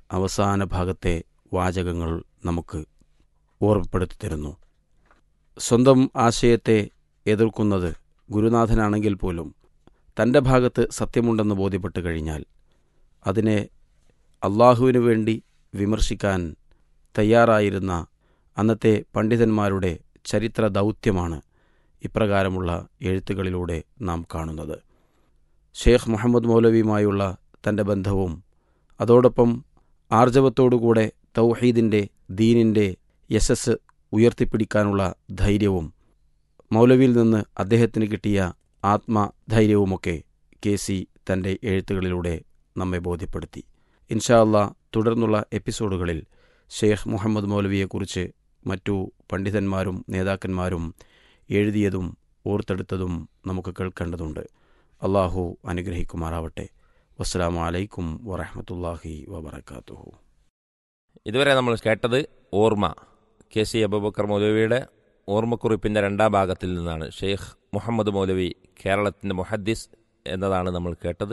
അവസാന ഭാഗത്തെ വാചകങ്ങൾ നമുക്ക് ഓർമ്മപ്പെടുത്തി തരുന്നു സ്വന്തം ആശയത്തെ എതിർക്കുന്നത് ഗുരുനാഥനാണെങ്കിൽ പോലും തൻ്റെ ഭാഗത്ത് സത്യമുണ്ടെന്ന് ബോധ്യപ്പെട്ട് കഴിഞ്ഞാൽ അതിനെ അള്ളാഹുവിനു വേണ്ടി വിമർശിക്കാൻ തയ്യാറായിരുന്ന അന്നത്തെ പണ്ഡിതന്മാരുടെ ചരിത്ര ദൗത്യമാണ് ഇപ്രകാരമുള്ള എഴുത്തുകളിലൂടെ നാം കാണുന്നത് ഷേഖ് മുഹമ്മദ് മൗലവിയുമായുള്ള തൻ്റെ ബന്ധവും അതോടൊപ്പം ആർജവത്തോടുകൂടെ തൗഹീദിൻ്റെ ദീനിൻ്റെ യശസ് ഉയർത്തിപ്പിടിക്കാനുള്ള ധൈര്യവും മൗലവിയിൽ നിന്ന് അദ്ദേഹത്തിന് കിട്ടിയ ആത്മധൈര്യവുമൊക്കെ കെ സി തൻ്റെ എഴുത്തുകളിലൂടെ നമ്മെ ബോധ്യപ്പെടുത്തി ഇൻഷാ അല്ലാ തുടർന്നുള്ള എപ്പിസോഡുകളിൽ ഷെയ്ഖ് മുഹമ്മദ് മൗലവിയെക്കുറിച്ച് മറ്റു പണ്ഡിതന്മാരും നേതാക്കന്മാരും എഴുതിയതും ഓർത്തെടുത്തതും നമുക്ക് കേൾക്കേണ്ടതുണ്ട് അള്ളാഹു അനുഗ്രഹിക്കുമാറാവട്ടെ വസ്സലാമു അലൈക്കും വറഹമത്തല്ലാഹി വബർക്കാത്തുഹു ഇതുവരെ നമ്മൾ കേട്ടത് ഓർമ്മ കെ സി അബൂബക്കർ മൗലവിയുടെ ഓർമ്മക്കുറിപ്പിൻ്റെ രണ്ടാം ഭാഗത്തിൽ നിന്നാണ് ഷെയ്ഖ് മുഹമ്മദ് മൗലവി കേരളത്തിൻ്റെ മുഹദ്ദിസ് എന്നതാണ് നമ്മൾ കേട്ടത്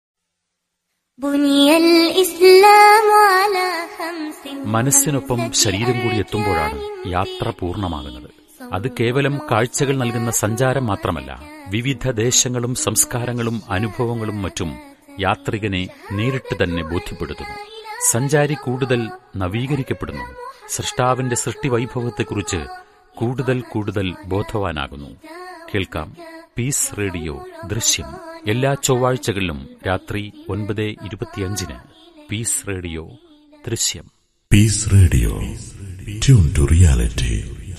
بني الإسلام على خمس മനസ്സിനൊപ്പം ശരീരം കൂടി എത്തുമ്പോഴാണ് യാത്ര പൂർണ്ണമാകുന്നത് അത് കേവലം കാഴ്ചകൾ നൽകുന്ന സഞ്ചാരം മാത്രമല്ല വിവിധ ദേശങ്ങളും സംസ്കാരങ്ങളും അനുഭവങ്ങളും മറ്റും യാത്രികനെ നേരിട്ട് തന്നെ ബോധ്യപ്പെടുത്തുന്നു സഞ്ചാരി കൂടുതൽ നവീകരിക്കപ്പെടുന്നു സൃഷ്ടാവിന്റെ സൃഷ്ടിവൈഭവത്തെക്കുറിച്ച് കൂടുതൽ കൂടുതൽ ബോധവാനാകുന്നു കേൾക്കാം പീസ് റേഡിയോ ദൃശ്യം എല്ലാ ചൊവ്വാഴ്ചകളിലും രാത്രി ഒൻപത് ഇരുപത്തിയഞ്ചിന് പീസ് റേഡിയോ ദൃശ്യം Peace Radio. Tune to reality.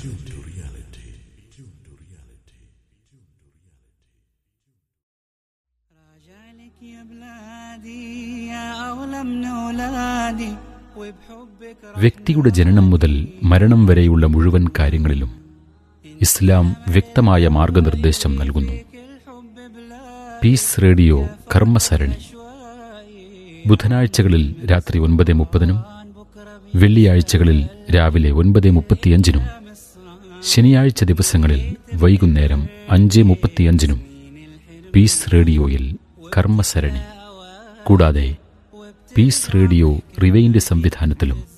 راجعلك يا بلادي يا أغلى من أولادي وبحبك വ്യക്തിയുടെ ജനനം മുതൽ മരണം വരെയുള്ള മുഴുവൻ കാര്യങ്ങളിലും ഇസ്ലാം വ്യക്തമായ മാർഗനിർദ്ദേശം നൽകുന്നു الحب بلا പീസ് റേഡിയോ കർമ്മസരണി ബുധനാഴ്ചകളിൽ രാത്രി ഒൻപത് മുപ്പതിനും വെള്ളിയാഴ്ചകളിൽ രാവിലെ ഒൻപത് മുപ്പത്തിയഞ്ചിനും ശനിയാഴ്ച ദിവസങ്ങളിൽ വൈകുന്നേരം അഞ്ച് മുപ്പത്തിയഞ്ചിനും പീസ് റേഡിയോയിൽ കർമ്മസരണി കൂടാതെ പീസ് റേഡിയോ റിവൈൻഡ് സംവിധാനത്തിലും